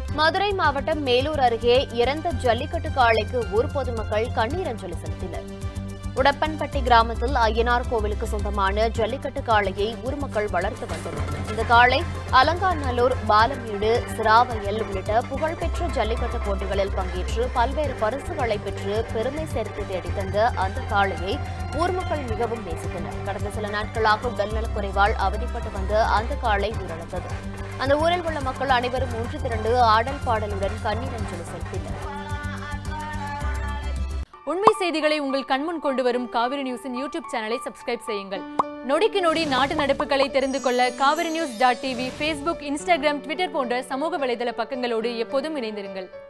மதுரை மாவட்டம் மேலூர் அருகே இறந்த ஜல்லிக்கட்டு காளைக்கு ஊர் பொதுமக்கள் கண்ணீர் அஞ்சலி செலுத்தினர் உடப்பன்பட்டி கிராமத்தில் ஐயனார் கோவிலுக்கு சொந்தமான ஜல்லிக்கட்டு காளையை ஊர் மக்கள் வளர்த்து வந்தனர் இந்த காளை அலங்காநல்லூர் பாலமேடு சிராவயல் உள்ளிட்ட புகழ்பெற்ற ஜல்லிக்கட்டு போட்டிகளில் பங்கேற்று பல்வேறு பரிசுகளை பெற்று பெருமை சேர்த்து தேடி தந்த அந்த காளையை ஊர் மக்கள் மிகவும் நேசித்தனர் கடந்த சில நாட்களாக உடல்நலக்குறைவால் அவதிப்பட்டு வந்த அந்த காளை உயிரிழந்தது அந்த ஊரில் உள்ள மக்கள் அனைவரும் ஒன்று திரண்டு ஆடல் பாடலுடன் கண்ணீர் அஞ்சலி செலுத்தினர் உண்மை செய்திகளை உங்கள் கண்முன் கொண்டு வரும் காவிரி நியூஸின் யூடியூப் சேனலை சப்ஸ்கிரைப் செய்யுங்கள் நொடிக்கு நொடி நாட்டு நடப்புகளை தெரிந்து கொள்ள Kaveri news dot TV Facebook Instagram Twitter போன்ற சமூக வலைதள பக்கங்களோடு எப்போதும் இணைந்திருங்கள்